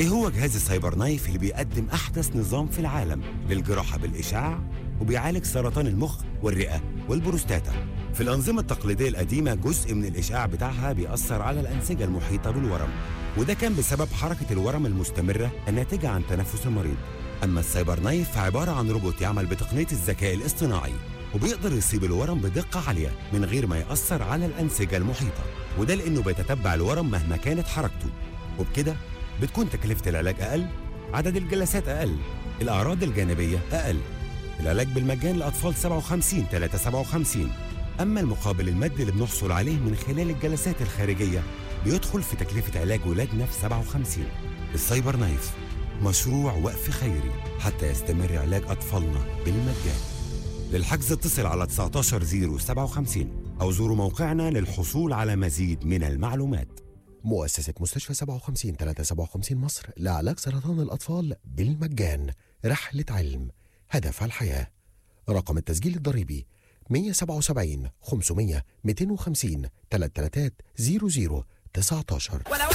ايه هو جهاز السايبر نايف اللي بيقدم احدث نظام في العالم للجراحه بالاشعاع وبيعالج سرطان المخ والرئه والبروستاتا في الانظمه التقليديه القديمه جزء من الاشعاع بتاعها بيأثر على الانسجه المحيطه بالورم وده كان بسبب حركه الورم المستمره الناتجه عن تنفس المريض اما السايبر نايف فعباره عن روبوت يعمل بتقنيه الذكاء الاصطناعي وبيقدر يصيب الورم بدقه عاليه من غير ما يأثر على الانسجه المحيطه وده لانه بيتتبع الورم مهما كانت حركته وبكده بتكون تكلفة العلاج أقل عدد الجلسات أقل الأعراض الجانبية أقل العلاج بالمجان لأطفال 57 3 57 أما المقابل المادي اللي بنحصل عليه من خلال الجلسات الخارجية بيدخل في تكلفة علاج ولادنا في 57 السايبر نايف مشروع وقف خيري حتى يستمر علاج أطفالنا بالمجان للحجز اتصل على 19057 أو زوروا موقعنا للحصول على مزيد من المعلومات مؤسسة مستشفى 57 357 مصر لعلاج سرطان الأطفال بالمجان رحلة علم هدف الحياة رقم التسجيل الضريبي 177 500 250 333 00 19